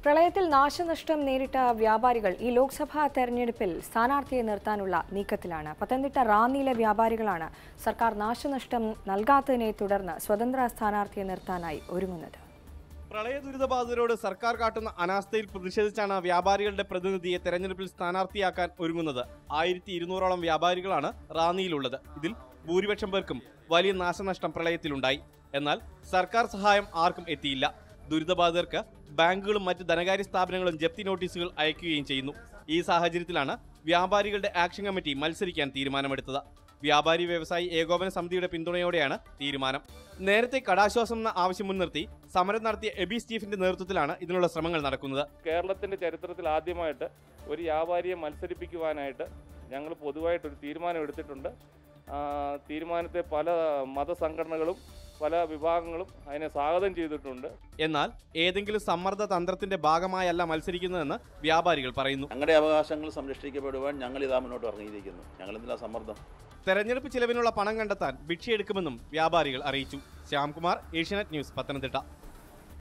പ്രളയത്തിൽ നാശനഷ്ടം നേരിട്ട വ്യാപാരികൾ ഈ ലോക്സഭാ തെരഞ്ഞെടുപ്പിൽ സ്ഥാനാർത്ഥിയെ നിർത്താനുള്ള നീക്കത്തിലാണ് പത്തനംതിട്ട റാന്നിയിലെ വ്യാപാരികളാണ് സർക്കാർ നാശനഷ്ടം നൽകാത്തതിനെ തുടർന്ന് സ്വതന്ത്ര സ്ഥാനാർത്ഥിയെ നിർത്താനായി ഒരുങ്ങുന്നത് പ്രളയ ദുരിതബാധിതരോട് സർക്കാർ കാട്ടുന്ന അനാസ്ഥയിൽ പ്രതിഷേധിച്ചാണ് വ്യാപാരികളുടെ പ്രതിനിധിയെ തെരഞ്ഞെടുപ്പിൽ സ്ഥാനാർത്ഥിയാക്കാൻ ഒരുങ്ങുന്നത് ആയിരത്തി ഇരുന്നൂറോളം വ്യാപാരികളാണ് റാന്നിയിലുള്ളത് ഇതിൽ ഭൂരിപക്ഷം പേർക്കും വലിയ നാശനഷ്ടം പ്രളയത്തിലുണ്ടായി എന്നാൽ സർക്കാർ സഹായം ആർക്കും എത്തിയില്ല ദുരിതബാധിതർക്ക് ബാങ്കുകളും മറ്റ് ധനകാര്യ സ്ഥാപനങ്ങളും ജപ്തി നോട്ടീസുകൾ അയക്കുകയും ചെയ്യുന്നു ഈ സാഹചര്യത്തിലാണ് വ്യാപാരികളുടെ ആക്ഷൻ കമ്മിറ്റി മത്സരിക്കാൻ തീരുമാനമെടുത്തത് വ്യാപാരി വ്യവസായി ഏകോപന സമിതിയുടെ പിന്തുണയോടെയാണ് തീരുമാനം നേരത്തെ കടാശ്വാസം എന്ന ആവശ്യം മുൻനിർത്തി സമരം നടത്തിയ എബി സ്റ്റീഫിന്റെ നേതൃത്വത്തിലാണ് ഇതിനുള്ള ശ്രമങ്ങൾ നടക്കുന്നത് കേരളത്തിൻ്റെ ചരിത്രത്തിൽ ആദ്യമായിട്ട് ഒരു വ്യാപാരിയെ മത്സരിപ്പിക്കുവാനായിട്ട് ഞങ്ങൾ പൊതുവായിട്ടൊരു തീരുമാനം എടുത്തിട്ടുണ്ട് ആ, തീരുമാനത്തെ പല മതസംഘടനകളും പല വിഭാഗങ്ങളും അതിനെ സ്വാഗതം ചെയ്തിട്ടുണ്ട് എന്നാൽ ഏതെങ്കിലും സമ്മർദ്ദ തന്ത്രത്തിന്റെ ഭാഗമായല്ല മത്സരിക്കുന്നതെന്ന് വ്യാപാരികൾ പറയുന്നു ഞങ്ങളുടെ അവകാശങ്ങൾ സംരക്ഷിക്കപ്പെടുവാൻ ഞങ്ങൾ ഇതാ മുന്നോട്ട് ഇറങ്ങിയിരിക്കുന്നു ഞങ്ങൾ എന്തിനാ സമ്മർദ്ദം തെരഞ്ഞെടുപ്പ് ചിലവിനുള്ള പണം കണ്ടെത്താൻ ഭിക്ഷയെടുക്കുമെന്നും വ്യാപാരികൾ അറിയിച്ചു ശ്യാംകുമാർ ഏഷ്യാനെറ്റ് ന്യൂസ് പത്തനംതിട്ട